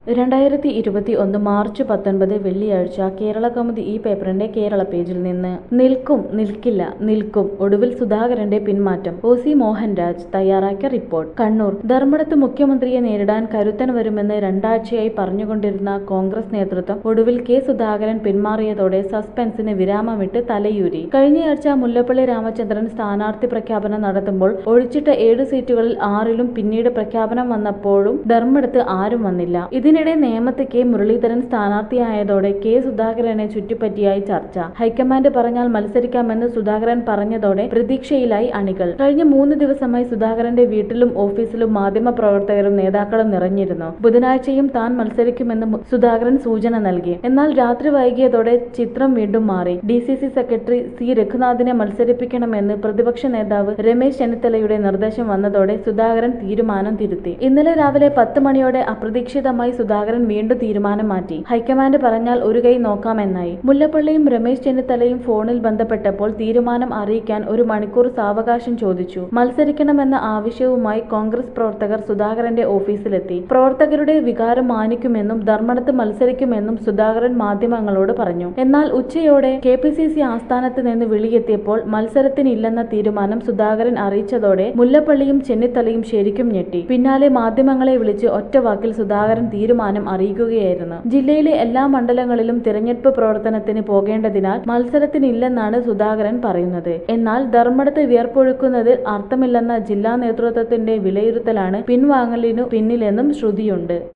രണ്ടായിരത്തി ഇരുപത്തി ഒന്ന് മാർച്ച് പത്തൊൻപത് വെള്ളിയാഴ്ച കേരള കൗമുദി ഈ പേപ്പറിന്റെ കേരള പേജിൽ നിന്ന് നിൽക്കും നിൽക്കില്ല നിൽക്കും ഒടുവിൽ സുധാകരന്റെ പിന്മാറ്റം ഒ സി മോഹൻരാജ് തയ്യാറാക്കിയ റിപ്പോർട്ട് കണ്ണൂർ ധർമ്മടത്ത് മുഖ്യമന്ത്രിയെ നേരിടാൻ കരുത്തൻ വരുമെന്ന് രണ്ടാഴ്ചയായി പറഞ്ഞുകൊണ്ടിരുന്ന കോൺഗ്രസ് നേതൃത്വം ഒടുവിൽ കെ സുധാകരൻ പിന്മാറിയതോടെ സസ്പെൻസിന് വിരാമമിട്ട് തലയൂരി കഴിഞ്ഞയാഴ്ച മുല്ലപ്പള്ളി രാമചന്ദ്രൻ സ്ഥാനാർത്ഥി പ്രഖ്യാപനം നടത്തുമ്പോൾ ഒഴിച്ചിട്ട ഏഴ് സീറ്റുകളിൽ ആറിലും പിന്നീട് പ്രഖ്യാപനം വന്നപ്പോഴും ധർമ്മടത്ത് ആരും വന്നില്ല ഇതിനിടെ നേമത്ത് കെ മുരളീധരൻ സ്ഥാനാർത്ഥിയായതോടെ കെ സുധാകരനെ ചുറ്റിപ്പറ്റിയായി ചർച്ച ഹൈക്കമാൻഡ് പറഞ്ഞാൽ മത്സരിക്കാമെന്ന് സുധാകരൻ പറഞ്ഞതോടെ പ്രതീക്ഷയിലായി അണികൾ കഴിഞ്ഞ മൂന്ന് ദിവസമായി സുധാകരന്റെ വീട്ടിലും ഓഫീസിലും മാധ്യമ പ്രവർത്തകരും നേതാക്കളും നിറഞ്ഞിരുന്നു ബുധനാഴ്ചയും താൻ മത്സരിക്കുമെന്ന് മു- സുധാകരൻ സൂചന നൽകി എന്നാൽ രാത്രി വൈകിയതോടെ ചിത്രം വീണ്ടും മാറി D C C secretary C രഘുനാഥിനെ മത്സരിപ്പിക്കണമെന്ന് പ്രതിപക്ഷ നേതാവ് രമേശ് ചെന്നിത്തലയുടെ നിർദ്ദേശം വന്നതോടെ സുധാകരൻ തീരുമാനം തിരുത്തി ഇന്നലെ രാവിലെ പത്ത് മണിയോടെ അപ്രതീക്ഷിതമായി സുധാകരൻ വീണ്ടും തീരുമാനം മാറ്റി ഹൈക്കമാൻഡ് പറഞ്ഞാൽ ഒരു കൈ നോക്കാമെന്നായി മുല്ലപ്പള്ളിയും രമേശ് ചെന്നിത്തലയും ഫോണിൽ ബന്ധപ്പെട്ടപ്പോൾ തീരുമാനം അറിയിക്കാൻ ഒരു മണിക്കൂർ സാവകാശം ചോദിച്ചു മത്സരിക്കണമെന്ന ആവശ്യവുമായി കോൺഗ്രസ് പ്രവർത്തകർ സുധാകരന്റെ ഓഫീസിലെത്തി പ്രവർത്തകരുടെ വികാരം മാനിക്കുമെന്നും ധർമ്മടത്ത് മത്സരിക്കുമെന്നും സുധാകരൻ മാധ്യമങ്ങളോട് പറഞ്ഞു എന്നാൽ ഉച്ചയോടെ കെ പി സി സി ആസ്ഥാനത്ത് നിന്ന് വിളിയെത്തിയപ്പോൾ മത്സരത്തിനില്ലെന്ന തീരുമാനം സുധാകരൻ അറിയിച്ചതോടെ മുല്ലപ്പള്ളിയും ചെന്നിത്തലയും ശരിക്കും ഞെട്ടി പിന്നാലെ മാധ്യമങ്ങളെ വിളിച്ച് ഒറ്റവാക്കിൽ സുധാകരൻ തീരുമാനം അറിയിക്കുകയായിരുന്നു ജില്ലയിലെ എല്ലാ മണ്ഡലങ്ങളിലും തിരഞ്ഞെടുപ്പ് പ്രവർത്തനത്തിന് പോകേണ്ടതിനാൽ മത്സരത്തിനില്ലെന്നാണ് സുധാകരൻ പറയുന്നത് എന്നാൽ ധർമ്മടത്ത് വിയർപ്പൊഴുക്കുന്നതിൽ അർത്ഥമില്ലെന്ന ജില്ലാ നേതൃത്വത്തിന്റെ വിലയിരുത്തലാണ് പിൻവാങ്ങലിനു പിന്നിലെന്നും ശ്രുതിയുണ്ട്